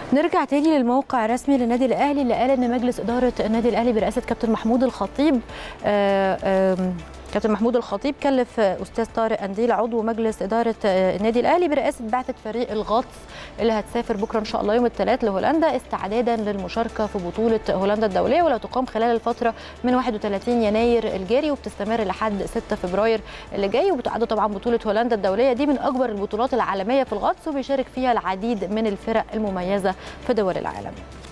نرجع تاني للموقع الرسمي للنادي الاهلي اللي قال ان مجلس اداره النادي الاهلي برئاسه كابتن محمود الخطيب آه، آم، كابتن محمود الخطيب كلف استاذ طارق انديل عضو مجلس اداره آه، النادي الاهلي برئاسه بعثه فريق الغطس اللي هتسافر بكره ان شاء الله يوم الثلاث لهولندا استعدادا للمشاركه في بطوله هولندا الدوليه واللي تقام خلال الفتره من 31 يناير الجاري وبتستمر لحد 6 فبراير اللي جاي وبتعد طبعا بطوله هولندا الدوليه دي من اكبر البطولات العالميه في الغطس وبيشارك فيها العديد من الفرق المميزه في دول العالم